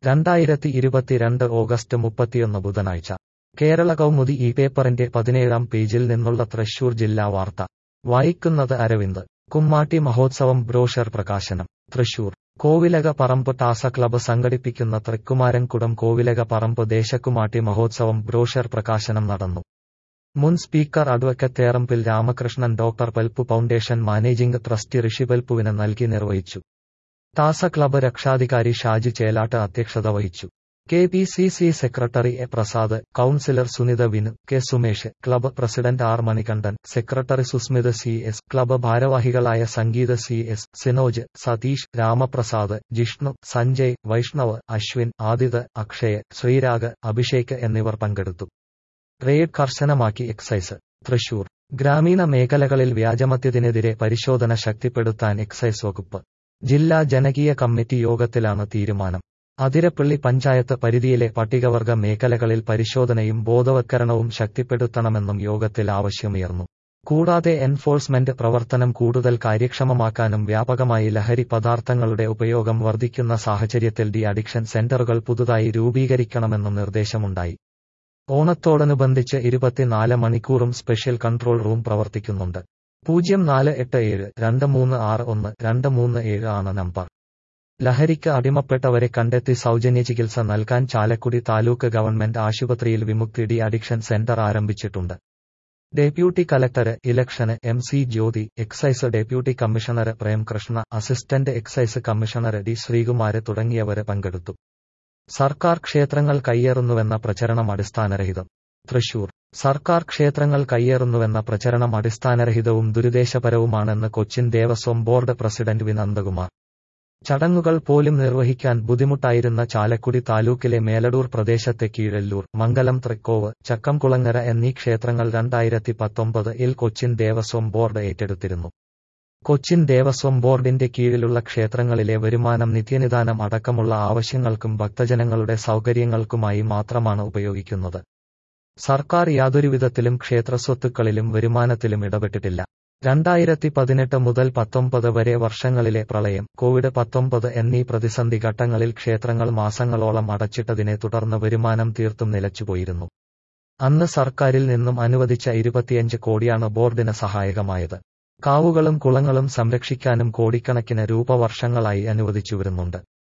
രണ്ടായിരത്തി ഇരുപത്തിരണ്ട് ഓഗസ്റ്റ് മുപ്പത്തിയൊന്ന് ബുധനാഴ്ച കേരള കൗമുദി ഈ പേപ്പറിന്റെ പതിനേഴാം പേജിൽ നിന്നുള്ള തൃശൂർ ജില്ലാ വാർത്ത വായിക്കുന്നത് അരവിന്ദ് കുമ്മാട്ടി മഹോത്സവം ബ്രോഷർ പ്രകാശനം തൃശൂർ കോവിലക പറമ്പ് ടാസ ക്ലബ്ബ് സംഘടിപ്പിക്കുന്ന തൃക്കുമാരൻകുടം കോവിലക പറമ്പ് ദേശക്കുമാട്ടി മഹോത്സവം ബ്രോഷർ പ്രകാശനം നടന്നു മുൻ speaker advocate Therambil Ramakrishnan doctor Palpu foundation managing trustee Rishi പൽപ്പുവിന് നൽകി നിർവഹിച്ചു ടാസ ക്ലബ്ബ് രക്ഷാധികാരി ഷാജി ചേലാട്ട് അധ്യക്ഷത വഹിച്ചു K P C C secretary A Prasad councillor Sunitha Vinu K Sumesh club president R Manikandan secretary Susmitha C S club ഭാരവാഹികളായ സംഗീത സി എസ് സിനോജ് സതീഷ് രാമപ്രസാദ് ജിഷ്ണു സഞ്ജയ് വൈഷ്ണവ് അശ്വിൻ ആദിത് അക്ഷയ് ശ്രീരാഗ് അഭിഷേക് എന്നിവർ പങ്കെടുത്തു റെയ്ഡ് കർശനമാക്കി എക്സൈസ് തൃശൂർ ഗ്രാമീണ മേഖലകളിൽ വ്യാജമദ്യത്തിനെതിരെ പരിശോധന ശക്തിപ്പെടുത്താൻ എക്സൈസ് വകുപ്പ് ജില്ലാ ജനകീയ കമ്മിറ്റി യോഗത്തിലാണ് തീരുമാനം അതിരപ്പള്ളി പഞ്ചായത്ത് പരിധിയിലെ പട്ടികവർഗ മേഖലകളിൽ പരിശോധനയും ബോധവത്കരണവും ശക്തിപ്പെടുത്തണമെന്നും യോഗത്തിൽ ആവശ്യമുയർന്നു കൂടാതെ എൻഫോഴ്സ്മെന്റ് പ്രവർത്തനം കൂടുതൽ കാര്യക്ഷമമാക്കാനും വ്യാപകമായി ലഹരി പദാർത്ഥങ്ങളുടെ ഉപയോഗം വർദ്ധിക്കുന്ന സാഹചര്യത്തിൽ ഡി അഡിക്ഷൻ സെന്ററുകൾ പുതുതായി രൂപീകരിക്കണമെന്നും നിർദ്ദേശമുണ്ടായി ഓണത്തോടനുബന്ധിച്ച് ഇരുപത്തിനാല് മണിക്കൂറും സ്പെഷ്യൽ കൺട്രോൾ റൂം പ്രവർത്തിക്കുന്നുണ്ട് പൂജ്യം നാല് എട്ട് ഏഴ് രണ്ട് മൂന്ന് ആറ് ഒന്ന് രണ്ട് മൂന്ന് ഏഴ് ആണ് നമ്പർ ലഹരിക്ക് അടിമപ്പെട്ടവരെ കണ്ടെത്തി സൗജന്യ ചികിത്സ നൽകാൻ ചാലക്കുടി താലൂക്ക് ഗവൺമെന്റ് ആശുപത്രിയിൽ വിമുക്തി ഡി അഡിക്ഷൻ സെന്റർ ആരംഭിച്ചിട്ടുണ്ട് ഡെപ്യൂട്ടി കലക്ടർ ഇലക്ഷന് M C Jyothi excise deputy commissioner Premkrishna assistant excise commissioner D Sreekumar തുടങ്ങിയവര് പങ്കെടുത്തു സർക്കാർ ക്ഷേത്രങ്ങൾ കയ്യേറുന്നുവെന്ന പ്രചരണം അടിസ്ഥാനരഹിതം തൃശൂർ സർക്കാർ ക്ഷേത്രങ്ങൾ കയ്യേറുന്നുവെന്ന പ്രചരണം അടിസ്ഥാനരഹിതവും ദുരുദ്ദേശപരവുമാണെന്ന് Cochin Devaswom board president V Nandakumar ചടങ്ങുകൾ പോലും നിർവഹിക്കാൻ ബുദ്ധിമുട്ടായിരുന്ന ചാലക്കുടി താലൂക്കിലെ മേലടൂർ പ്രദേശത്തെ കീഴല്ലൂർ മംഗലം തൃക്കോവ് ചക്കംകുളങ്ങര എന്നീ ക്ഷേത്രങ്ങൾ രണ്ടായിരത്തി പത്തൊമ്പത് ഇൽ കൊച്ചിൻ ദേവസ്വം ബോർഡ് ഏറ്റെടുത്തിരുന്നു കൊച്ചിൻ ദേവസ്വം ബോർഡിന്റെ കീഴിലുള്ള ക്ഷേത്രങ്ങളിലെ വരുമാനം നിത്യനിദാനം അടക്കമുള്ള ആവശ്യങ്ങൾക്കും ഭക്തജനങ്ങളുടെ സൗകര്യങ്ങൾക്കുമായി മാത്രമാണ് ഉപയോഗിക്കുന്നത് സർക്കാർ യാതൊരുവിധത്തിലും ക്ഷേത്രസ്വത്തുക്കളിലും വരുമാനത്തിലും ഇടപെട്ടിട്ടില്ല രണ്ടായിരത്തി പതിനെട്ട് മുതൽ പത്തൊമ്പത് വരെ വർഷങ്ങളിലെ പ്രളയം കോവിഡ് പത്തൊമ്പത് എന്നീ പ്രതിസന്ധി ഘട്ടങ്ങളിൽ ക്ഷേത്രങ്ങൾ മാസങ്ങളോളം അടച്ചിട്ടതിനെ തുടർന്ന് വരുമാനം തീർത്തും നിലച്ചുപോയിരുന്നു അന്ന് സർക്കാരിൽ നിന്നും അനുവദിച്ച ഇരുപത്തിയഞ്ച് കോടിയാണ് ബോർഡിന് സഹായകമായത് കാവുകളും കുളങ്ങളും സംരക്ഷിക്കാനും കോടിക്കണക്കിന് രൂപ വർഷങ്ങളായി അനുവദിച്ചു വരുന്നുണ്ട്